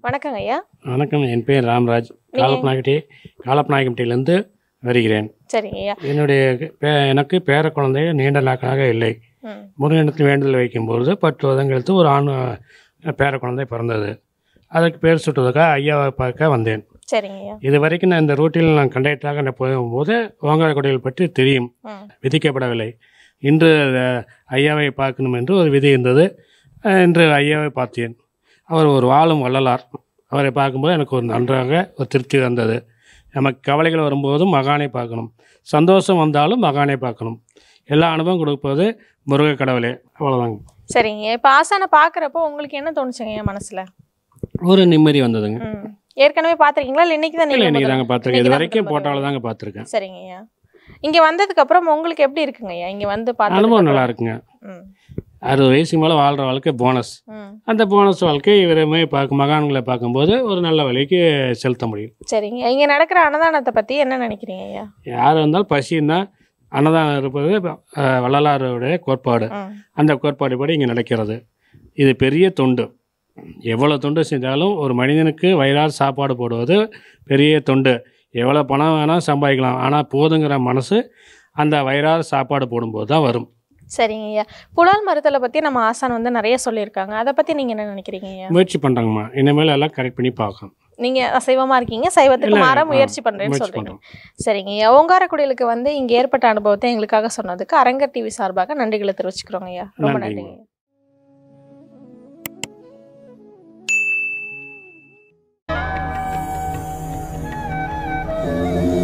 வணக்கங்க ஐயா வணக்கம் என் பேர் ராம்ராஜ் காலப்பநாயகட்டி காலப்பநாயகட்டியிலேருந்து வருகிறேன் சரிங்க ஐயா என்னுடைய பே எனக்கு பேர குழந்தை நீண்ட நாட்களாக இல்லை ம் முருகனிடத்தில் வேண்டுதல் வைக்கும்பொழுது பத்து வருடம் கழித்து ஒரு ஆண் அஹ், பேர குழந்தை பிறந்தது அதற்கு பேர் சுட்டுவதற்காக ஐயாவை பார்க்க வந்தேன் சரிங்க ஐயா இது வரைக்கும் நான் இந்த ரூட்டில் நான் கண்டக்டராக நான் போகும்போது ஓங்காரக்குடியில் பற்றி தெரியும் ம் விதிக்கப்படவில்லை இன்று அஹ், ஐயாவை பார்க்கணும் என்று ஒரு விதி இருந்தது அஹ், இன்று ஐயாவை பார்த்தேன் அவர் ஒரு வாழும் வள்ளலார் அவரை பார்க்கும்போது எனக்கு ஒரு நன்றாக ஒரு திருப்தி வந்தது நமக்கு கவலைகள் வரும்போதும் மகானை பார்க்கணும் சந்தோஷம் வந்தாலும் மகானை பார்க்கணும் எல்லா அனுபவம் கொடுப்பது முருக கடவுளே அவ்வளோதாங்க சரிங்க ஐயா இப்போ ஆசானை பார்க்குறப்போ உங்களுக்கு என்ன தோணுச்சுங்க ஐயா மனசுல ஒரு நிம்மதி வந்ததுங்க ம் ஏற்கனவே பார்த்துருக்கீங்களா இல்லை இன்னைக்கு தான் இல்லை நீங்கள் இன்றைக்கி தாங்க பார்த்துருக்கேன் இது இன்னைக்கு தான் வரைக்கும் முதல் போட்டாவில் தாங்க பார்த்துருக்கேன் சரிங்க ஐயா இங்கே வந்ததுக்கு அப்புறம் உங்களுக்கு எப்படி இருக்குங்க ஐயா இங்கே வந்து பார்த்து அனுபவம் நல்லா இருக்குங்க ம் அறுபது வயசுக்கு மேலே வாழ்கிற வாழ்க்கை போனஸ் ம் அந்த போனஸ் வாழ்க்கை இவருமே பார்க்க மகான்களை பார்க்கும்போது ஒரு நல்ல வழிக்கு செலுத்த முடியும் சரிங்க இங்கே நடக்கிற அன்னதானத்தை பற்றி என்ன நினைக்கிறீங்க ஐயா யார் இருந்தாலும் பசின்னா அன்னதானம் இருப்பது அஹ், வள்ளலாருடைய கோட்பாடு ம் அந்த கோட்பாடுபடி இங்கே நடக்கிறது இது பெரிய தொண்டு எவ்வளோ தொண்டு செஞ்சாலும் ஒரு மனிதனுக்கு வயிறார சாப்பாடு போடுவது பெரிய தொண்டு எவ்வளோ பணம் வேணால் சம்பாதிக்கலாம் ஆனால் போதுங்கிற மனசு அந்த வயிறார சாப்பாடு போடும்போது தான் வரும் சரிங்க ஐயா புலால் மருத்துவத்தை பற்றி நம்ம ஆசான் வந்து நிறைய சொல்லியிருக்காங்க அதை பற்றி நீங்கள் என்ன நினைக்கிறீங்க ஐயா முயற்சி பண்ணுறாங்கம்மா இனிமேல் எல்லாம் கரெக்ட் பண்ணி பார்க்கணும் நீங்கள் அசைவமாக இருக்கீங்க சைவத்துக்கு இல்ல, மாற ஆ, முயற்சி பண்ணுறேன்னு முயற்சி சொல்கிறீங்க பண்ணுறோம் சரிங்க ஐயா ஓங்காரக்குடிலுக்கு வந்து இங்கே ஏற்பட்ட அனுபவத்தை எங்களுக்காக சொன்னதுக்கு அரங்கர் டிவி சார்பாக நன்றிகளை தெரிவிச்சுக்கிறோங்க ஐயா ரொம்ப நன்றிங்க. நன்றிங்க ஐயா.